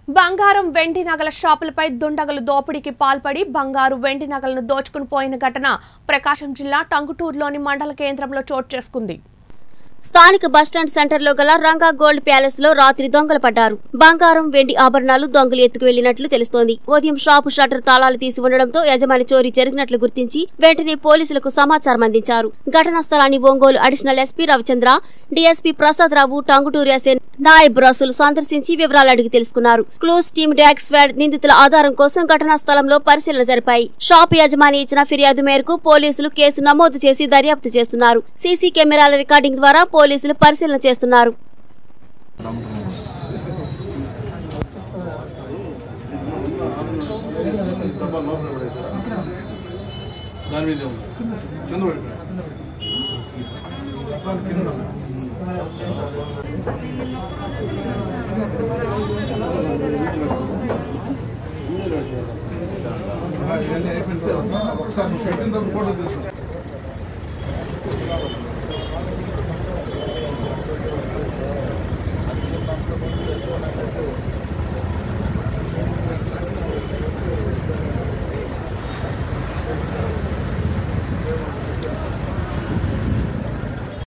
బంగారం వెండి నగల షాపులపై దుండగులు దోపిడీకి పాల్పడి బంగారు వెండి నగలను దోచుకుని పోయిన ఘటన ప్రకాశం జిల్లా టంగుటూరులోని మండల కేంద్రంలో చోటు చేసుకుంది స్థానిక బస్టాండ్ సెంటర్లో గల రంగా గోల్డ్ ప్యాలెస్ లో రాత్రి దొంగలు పడ్డారు బంగారం వెండి ఆభరణాలు దొంగలు ఎత్తుకు వెళ్లినట్లు తెలుస్తోంది ఉదయం షాపు షట్టర్ తాళాలు తీసి ఉండడంతో యజమాని చోరీ జరిగినట్లు గుర్తించి వెంటనే పోలీసులకు సమాచారం అందించారు ఘటనా స్థలాన్ని Ongole additional SP Ravichandra DSP Prasad Rao Tanguturu SA Nayab Rasul సందర్శించి వివరాలు అడిగి తెలుసుకున్నారు క్లూస్ టీమ్ డాక్ స్వాడ్ నిందితుల ఆధారం కోసం ఘటనా స్థలంలో పరిశీలన జరిపాయి షాపు యజమాని ఇచ్చిన ఫిర్యాదు మేరకు పోలీసులు కేసు నమోదు చేసి దర్యాప్తు చేస్తున్నారు సీసీ కెమెరాల రికార్డింగ్ ద్వారా పోలీసులు పరిశీలన చేస్తున్నారు డబ్బా లోపల పడేసారా? దాని మీద ఉంది కింద పడిపోయాడు డబ్బాలు కింద ఆ, ఇవన్నీ అయిపోయిన తర్వాత ఒకసారి నువ్వు పెట్టిన తర్వాత ఫోటో తీసుకో